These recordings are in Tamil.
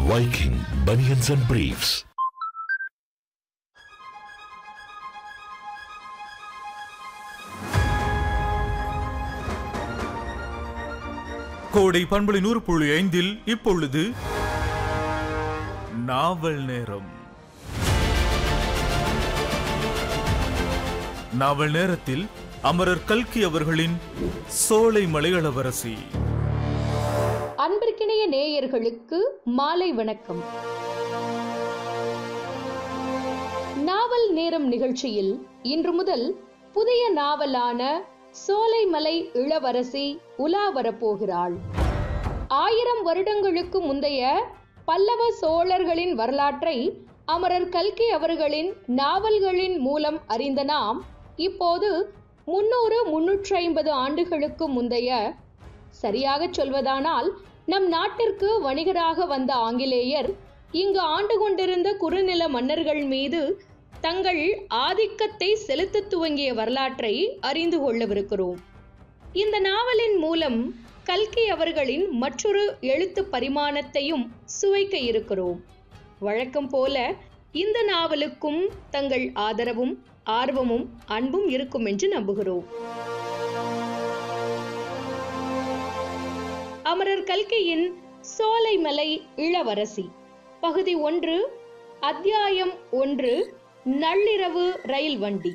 Viking Bunions and Briefs. கோடை பண்பலை நூறு புள்ளி ஐந்தில் இப்பொழுது நாவல் நேரம் நாவல் நேரத்தில் அமரர் கல்கி அவர்களின் சோலை மலையளவரசி அன்பிற்கிணைய நேயர்களுக்கு மாலை வணக்கம் நாவல் நேரம் நிகழ்ச்சியில் இன்று முதல் புதிய நாவலான சோலைமலை இளவரசி உலா வரப்போகிறாள் ஆயிரம் வருடங்களுக்கு முந்தைய பல்லவ சோழர்களின் வரலாற்றை அமரர் கல்கி அவர்களின் நாவல்களின் மூலம் அறிந்த நாம் இப்போது முன்னூறு முன்னூற்றி ஐம்பது ஆண்டுகளுக்கு முந்தைய சரியாகச் சொல்வதானால் நம் நாட்டிற்கு வணிகராக வந்த ஆங்கிலேயர் இங்கு ஆண்டு கொண்டிருந்த குறுநில மன்னர்கள் மீது தங்கள் ஆதிக்கத்தை செலுத்தத் துவங்கிய வரலாற்றை அறிந்து கொள்ளவிருக்கிறோம் இந்த நாவலின் மூலம் கல்கி அவர்களின் மற்றொரு எழுத்து பரிமாணத்தையும் சுவைக்க இருக்கிறோம் வழக்கம் போல இந்த நாவலுக்கும் தங்கள் ஆதரவும் ஆர்வமும் அன்பும் இருக்கும் என்று நம்புகிறோம் அமரர் கல்கியின் சோலைமலை இளவரசி பகுதி ஒன்று அத்தியாயம் ஒன்று நள்ளிரவு ரயில் வண்டி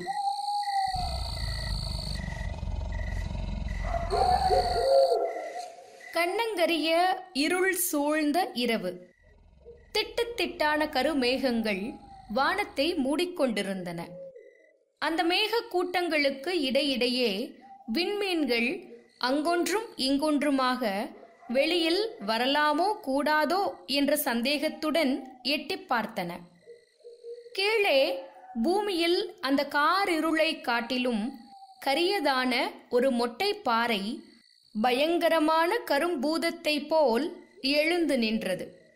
கண்ணங்கரிய இருள் சூழ்ந்த இரவு திட்டு திட்டான கருமேகங்கள் வானத்தை மூடிக்கொண்டிருந்தன அந்த மேக கூட்டங்களுக்கு இடையிடையே விண்மீன்கள் அங்கொன்றும் இங்கொன்றுமாக வெளியில் வரலாமோ கூடாதோ என்ற சந்தேகத்துடன் எட்டிப் பார்த்தன கீழே பூமியில் அந்த காரிருளை காட்டிலும் கரியதான ஒரு மொட்டை பாறை பயங்கரமான கரும்பூதத்தை போல் எழுந்து நின்றது